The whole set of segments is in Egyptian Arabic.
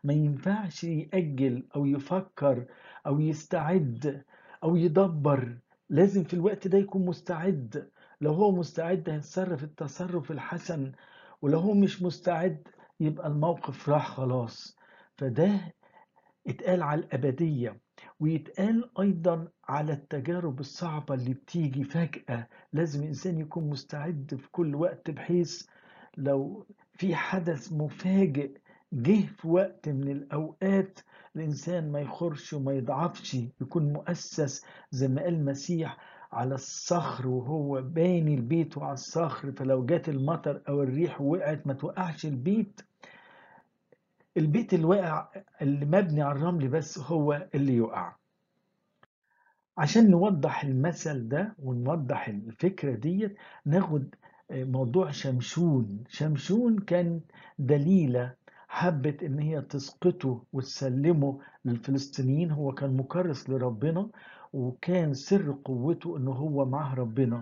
ما ينفعش يأجل أو يفكر أو يستعد أو يدبر لازم في الوقت ده يكون مستعد لو هو مستعد هيتصرف التصرف الحسن ولو هو مش مستعد يبقى الموقف راح خلاص فده اتقال على الأبدية ويتقال أيضا على التجارب الصعبة اللي بتيجي فجأة لازم الإنسان يكون مستعد في كل وقت بحيث لو في حدث مفاجئ جه في وقت من الأوقات الإنسان ما يخرش وما يضعفش يكون مؤسس زي ما قال المسيح على الصخر وهو باني البيت على الصخر فلو جات المطر أو الريح وقعت ما توقعش البيت البيت اللي واقع اللي مبني على الرمل بس هو اللي يقع عشان نوضح المثل ده ونوضح الفكرة ديت ناخد موضوع شمشون شمشون كان دليلة حبت ان هي تسقطه وتسلمه للفلسطينيين هو كان مكرس لربنا وكان سر قوته انه هو معاه ربنا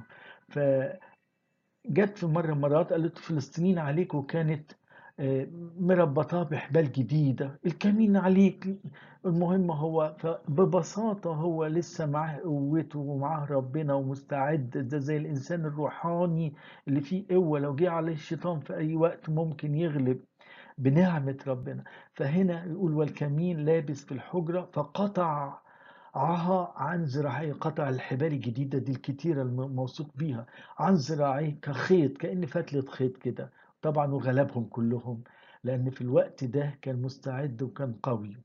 فجت في مرة مرات قالت الفلسطينيين عليك وكانت مربطاه بحبال جديدة الكمين عليك المهم هو ببساطة هو لسه معاه قوته ومعاه ربنا ومستعد ده زي الإنسان الروحاني اللي فيه قوة لو جه عليه الشيطان في أي وقت ممكن يغلب بنعمة ربنا فهنا يقول والكمين لابس في الحجرة فقطع عها عن ذراعيه قطع الحبال الجديدة دي الكتيرة الموثوق بيها عن ذراعيه كخيط كأن فتلة خيط كده طبعا وغلبهم كلهم لأن في الوقت ده كان مستعد وكان قوي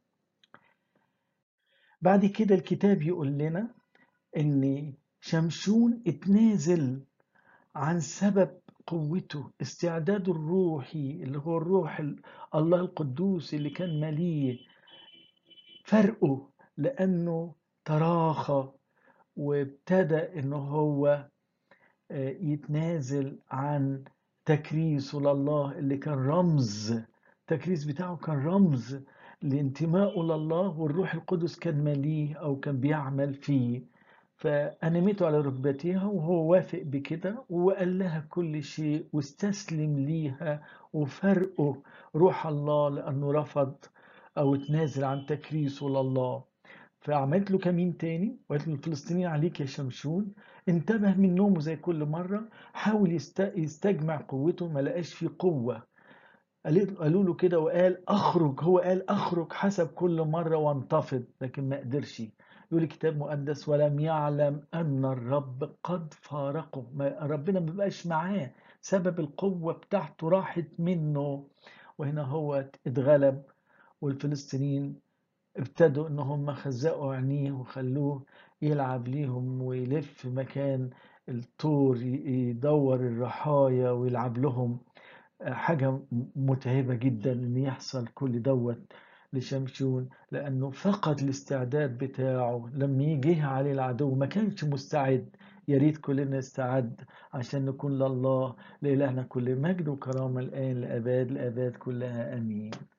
بعد كده الكتاب يقول لنا ان شمشون اتنازل عن سبب قوته استعداده الروحي اللي هو الروح الله القدوس اللي كان مليه فرقه لأنه تراخى وابتدى انه هو يتنازل عن تكريسه لله اللي كان رمز التكريس بتاعه كان رمز لانتمائه لله والروح القدس كان مليه أو كان بيعمل فيه فأنمته على ركبتها وهو وافق بكده وقال لها كل شيء واستسلم ليها وفرقه روح الله لأنه رفض أو تنازل عن تكريسه لله فعملت له كمين تاني وقالت له الفلسطينيين عليك يا شمشون انتبه من نومه زي كل مرة حاول يستجمع قوته ما لقاش فيه قوة قالوا له كده وقال اخرج هو قال اخرج حسب كل مرة وانتفض لكن ما قدرش يقول الكتاب المقدس ولم يعلم ان الرب قد فارقه ما ربنا ما بقاش معاه سبب القوة بتاعته راحت منه وهنا هو اتغلب والفلسطينيين ابتدوا ان هم خزقوا عينيه وخلوه يلعب ليهم ويلف مكان الطور يدور الرحايا ويلعب لهم حاجة متعبة جدا ان يحصل كل دوت لشمشون لانه فقد الاستعداد بتاعه لما يجي عليه العدو ما كانش مستعد يا ريت كلنا نستعد عشان نكون لله لإلهنا كل مجد وكرامة الآن لأباد الآباد كلها آمين